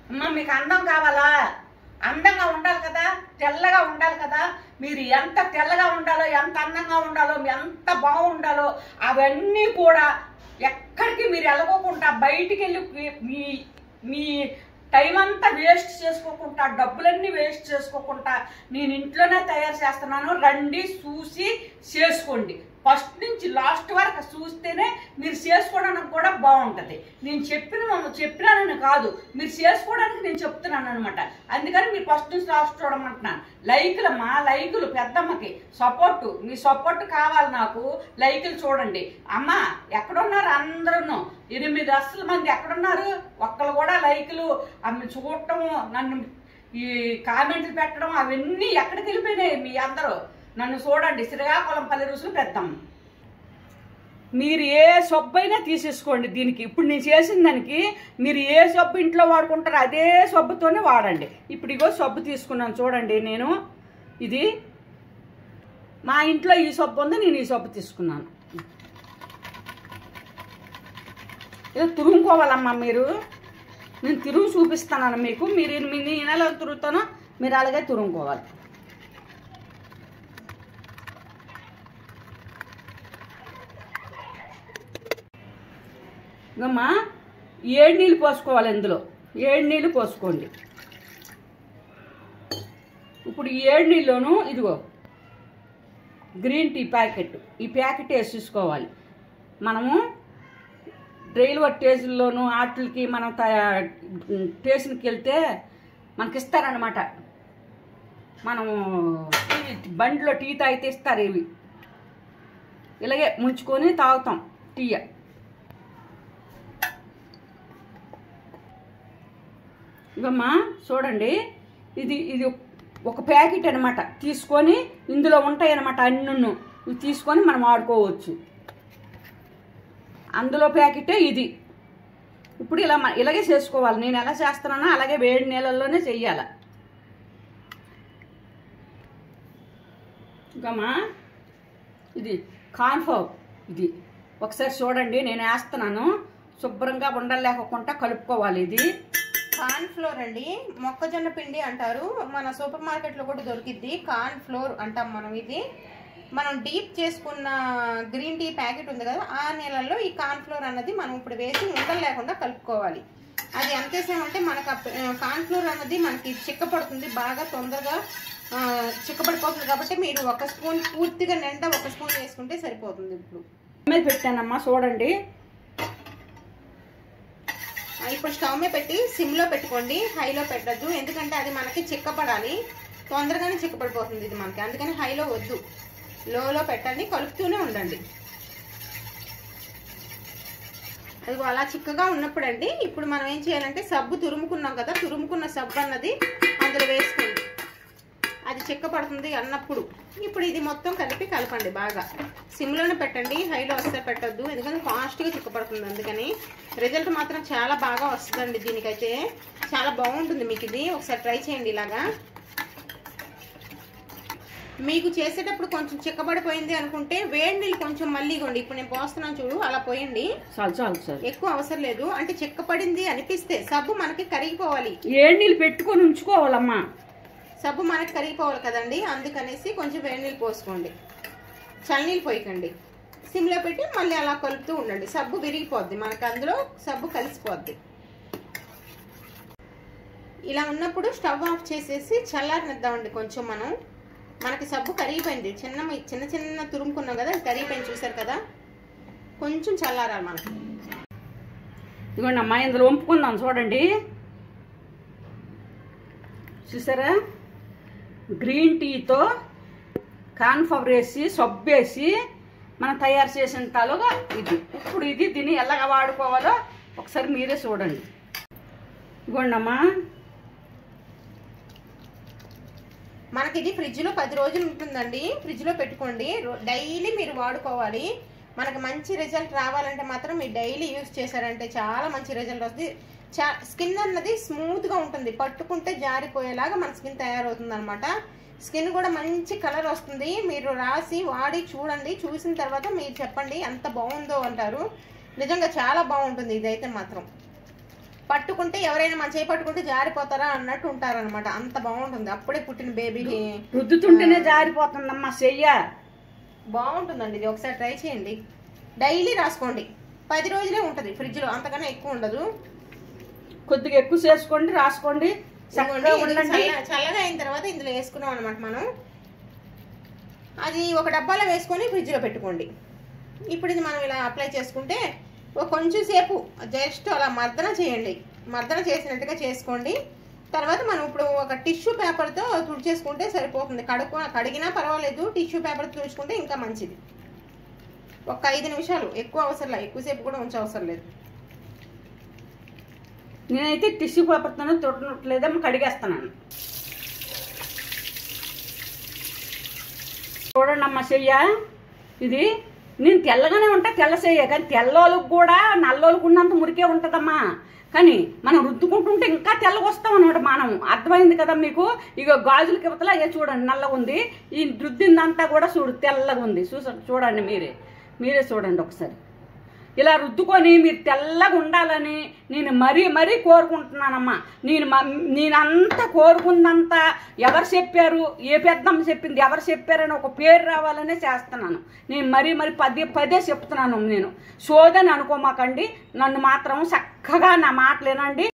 అమ్మ మీకు అందం కావాలా అందంగా ఉండాలి కదా తెల్లగా ఉండాలి కదా మీరు ఎంత తెల్లగా ఉండాలో ఎంత అందంగా ఉండాలో మీ ఎంత బాగుండాలో అవన్నీ కూడా ఎక్కడికి మీరు వెళ్ళకోకుండా బయటికి వెళ్ళి మీ- మీ మీ టైం అంతా వేస్ట్ చేసుకోకుండా డబ్బులన్నీ వేస్ట్ చేసుకోకుండా నేను ఇంట్లోనే తయారు చేస్తున్నాను రండి చూసి చేసుకోండి ఫస్ట్ నుంచి లాస్ట్ వరకు చూస్తేనే మీరు చేసుకోవడానికి కూడా బాగుంటుంది నేను చెప్పిన చెప్పినానని కాదు మీరు చేసుకోవడానికి నేను చెప్తున్నాను అనమాట అందుకని మీరు ఫస్ట్ నుంచి లాస్ట్ చూడమంటున్నాను లైకులు మా లైకులు పెద్దమ్మకి సపోర్టు మీ సపోర్ట్ కావాలి నాకు లైకులు చూడండి అమ్మ ఎక్కడున్నారు అందరూ ఎనిమిది లక్షల మంది ఎక్కడున్నారు ఒక్కరు కూడా లైకులు అమ్మ చూడటము నన్ను ఈ కామెంట్లు పెట్టడం అవన్నీ ఎక్కడికి వెళ్ళిపోయినాయి మీ అందరూ నన్ను చూడండి శ్రీకాకుళం పల్లె రుసులు పెద్దాం మీరు ఏ సబ్బు అయినా తీసేసుకోండి దీనికి ఇప్పుడు నేను చేసిన దానికి మీరు ఏ సబ్బు ఇంట్లో వాడుకుంటారో అదే సబ్బుతోనే వాడండి ఇప్పుడు ఇగో సబ్బు తీసుకున్నాను చూడండి నేను ఇది మా ఇంట్లో ఈ సబ్బు ఉంది నేను ఈ సబ్బు తీసుకున్నాను ఏదో తురుముకోవాలమ్మా మీరు నేను తిరుగు చూపిస్తాను మీకు మీరు మీ నేను ఎలా తిరుగుతానో మీరు అలాగే తురుముకోవాలి ఇంకమ్మా ఏడు నీళ్ళు పోసుకోవాలి ఇందులో ఏడు నీళ్ళు పోసుకోండి ఇప్పుడు ఈ ఏడు నీళ్ళలోను ఇదిగో గ్రీన్ టీ ప్యాకెట్ ఈ ప్యాకెట్ వేసేసుకోవాలి మనము రైల్వే స్టేషన్లోను వాటికి మనం తయా- స్టేషన్కి వెళ్తే మనకి ఇస్తారనమాట మనము టీ- బండిలో టీ తాగితే ఇస్తారు ఇవి ఇలాగే ముంచుకొని తాగుతాం టీ ఇవమ్మా చూడండి ఇది ఇది ఒక ప్యాకెట్ అనమాట తీసుకొని ఇందులో ఉంటాయి అనమాట అన్నును ఇవి తీసుకొని మనం వాడుకోవచ్చు అందులో ప్యాకెటే ఇది ఇప్పుడు ఇలా మ- ఇలాగే చేసుకోవాలి నేను ఎలా చేస్తున్నానో అలాగే వేడి నీళ్ళల్లోనే చెయ్యాలి ఇంకమ్మా ఇది కాన్ఫర్ ఇది ఒకసారి చూడండి నేను వేస్తున్నాను శుభ్రంగా ఉండలేకుండా కలుపుకోవాలి ఇది కార్న్ ఫ్లోర్ అండి మొక్కజొన్న పిండి అంటారు మన సూపర్ మార్కెట్ లో కూడా దొరికిద్ది కార్న్ ఫ్లోర్ అంటాం మనం ఇది మనం డీప్ చేసుకున్న గ్రీన్ టీ ప్యాకెట్ ఉంది కదా ఆ నీళ్ళల్లో ఈ కార్న్ ఫ్లోర్ అన్నది మనం ఇప్పుడు వేసి ఉండలు లేకుండా కలుపుకోవాలి అది ఎంత వేసామంటే మనకు కార్న్ ఫ్లోర్ అన్నది మనకి చిక్కపడుతుంది బాగా తొందరగా ఆ, చిక్కపడిపోతుంది కాబట్టి మీరు ఒక స్పూన్ పూర్తిగా నిండా ఒక స్పూన్ వేసుకుంటే సరిపోతుంది ఇప్పుడు మీద పెట్టానమ్మా చూడండి ఆ, ఇప్పుడు స్టవ్ మీద పెట్టి సిమ్లో పెట్టుకోండి హైలో పెట్టద్దు ఎందుకంటే అది మనకి చిక్కపడాలి తొందరగానే చిక్కపడిపోతుంది ఇది మనకి అందుకని హైలో వద్దు లోలో పెట్టండి కలుపుతూనే ఉండండి అది అలా చిక్కగా ఉన్నప్పుడు అండి ఇప్పుడు మనం ఏం చేయాలంటే సబ్బు తురుముకున్నాం కదా తురుముకున్న సబ్బు అన్నది అందులో వేసుకోండి అది చిక్కపడుతుంది అన్నప్పుడు ఇప్పుడు ఇది మొత్తం కలిపి కలపండి బాగా సిమ్లోనే పెట్టండి హైలో వస్తే పెట్టొద్దు ఎందుకంటే ఫాస్ట్గా చిక్కపడుతుంది అందుకని రిజల్ట్ మాత్రం చాలా బాగా వస్తుందండి దీనికైతే చాలా బాగుంటుంది మీకు ఇది ఒకసారి ట్రై చేయండి ఇలాగా మీకు చేసేటప్పుడు కొంచెం చిక్కబడిపోయింది అనుకుంటే వేడి నీళ్ళు కొంచెం మళ్ళీ ఇగోండి ఇప్పుడు నేను పోస్తున్నాను చూడు అలా పోయండి చాలు చాలు చాలు ఎక్కువ అవసరం లేదు అంటే చిక్కపడింది అనిపిస్తే సబ్బు మనకి కరిగిపోవాలి ఏడు నీళ్ళు పెట్టుకొని ఉంచుకోవాలమ్మా సబ్బు మనకి కరిగిపోవాలి కదండి అందుకనేసి కొంచెం వేడి నీళ్ళు పోసుకోండి చల్లనీళ్ళు పోయకండి సిమ్లో పెట్టి మళ్ళీ అలా కలుపుతూ ఉండండి సబ్బు విరిగిపోద్ది మనకు అందులో సబ్బు కలిసిపోద్ది ఇలా ఉన్నప్పుడు స్టవ్ ఆఫ్ చేసేసి చల్లారనిద్దామండి కొంచెం మనం మనకి సబ్బు కరిగిపోయింది చిన్న చిన్న చిన్న తురుముకున్నాం కదా అది కరిగిపోయింది చూసారు కదా కొంచెం చల్లారాలి మనకి ఇదిగోండి అమ్మా ఇందులో వంపుకుందాం చూడండి చూసారా గ్రీన్ టీతో కాన్ఫ్లవర్ వేసి సబ్బు వేసి మనం తయారు చేసిన తలుగా ఇది ఇప్పుడు ఇది దీన్ని ఎలాగ వాడుకోవాలో ఒకసారి మీరే చూడండి ఇదిగోండి అమ్మా మనకి ఇది ఫ్రిడ్జ్ లో పది రోజులు ఉంటుందండి ఫ్రిడ్జ్ లో పెట్టుకోండి డైలీ మీరు వాడుకోవాలి మనకి మంచి రిజల్ట్ రావాలంటే మాత్రం మీరు డైలీ యూస్ చేశారంటే చాలా మంచి రిజల్ట్ వస్తుంది చా స్కిన్ అన్నది స్మూత్ గా ఉంటుంది పట్టుకుంటే జారిపోయేలాగా మన స్కిన్ తయారవుతుంది అనమాట స్కిన్ కూడా మంచి కలర్ వస్తుంది మీరు రాసి వాడి చూడండి చూసిన తర్వాత మీరు చెప్పండి ఎంత బాగుందో అంటారు నిజంగా చాలా బాగుంటుంది ఇదైతే మాత్రం పట్టుకుంటే ఎవరైనా మన చేయి పట్టుకుంటే జారిపోతారా అన్నట్టు ఉంటారనమాట అంత బాగుంటుంది అప్పుడే పుట్టిన బేబీకి రుద్దుతుంటేనే జారిపోతుందమ్మా చెయ్య బాగుంటుందండి ఇది ఒకసారి ట్రై చేయండి డైలీ రాసుకోండి పది రోజులే ఉంటుంది ఫ్రిడ్జ్లో అంతకన్నా ఎక్కువ ఉండదు కొద్దిగా ఎక్కువ చేసుకోండి రాసుకోండి ఇదిగోండి, చక్కగా ఇది ఉండండి చల్ల- చల్లగా అయిన తర్వాత ఇందులో వేసుకున్నాం అనమాట మనం అది ఒక డబ్బాలో వేసుకొని ఫ్రిడ్జ్లో పెట్టుకోండి ఇప్పుడు ఇది మనం ఇలా అప్లై చేసుకుంటే ఒక కొంచెం సేపు జస్ట్ అలా మర్దన చేయండి మర్దన చేసినట్టుగా చేసుకోండి తర్వాత మనం ఇప్పుడు ఒక టిష్యూ పేపర్తో తుడిచేసుకుంటే సరిపోతుంది కడుక్కు కడిగినా పర్వాలేదు టిష్యూ పేపర్ తుడుచుకుంటే ఇంకా మంచిది ఒక ఐదు నిమిషాలు ఎక్కువ అవసరం లేదు ఎక్కువసేపు కూడా ఉంచవసరం లేదు నేనైతే టిష్యూ పేపర్తోనే తొట్టలేదమ్మా కడిగేస్తున్నాను చూడండి అమ్మ చెయ్య ఇది నేను తెల్లగానే ఉంటా తెల్ల చెయ్య కానీ తెల్లోళ్ళకి కూడా నల్లోళ్ళకి ఉన్నంత మురికే ఉంటుందమ్మా కానీ మనం రుద్దుకుంటుంటే ఇంకా తెల్లగా వస్తాం అనమాట మనం అర్థమైంది కదా మీకు ఇక గాజులకి ఇవతల ఏ చూడండి నల్లగా ఉంది ఈ రుద్దిందంతా కూడా చూడు తెల్లగా ఉంది చూస చూడండి మీరే మీరే చూడండి ఒకసారి ఇలా రుద్దుకొని మీరు తెల్లగా ఉండాలని నేను మరీ మరీ కోరుకుంటున్నానమ్మా నేను మ- నేనంతా కోరుకుందంతా ఎవరు చెప్పారు ఏ పెద్దమ్మ చెప్పింది ఎవరు చెప్పారని ఒక పేరు రావాలనే చేస్తున్నాను నేను మరీ మరీ పదే పదే చెప్తున్నాను నేను సోదని అనుకోమాకండి నన్ను మాత్రం చక్కగా నా మాటలేనండి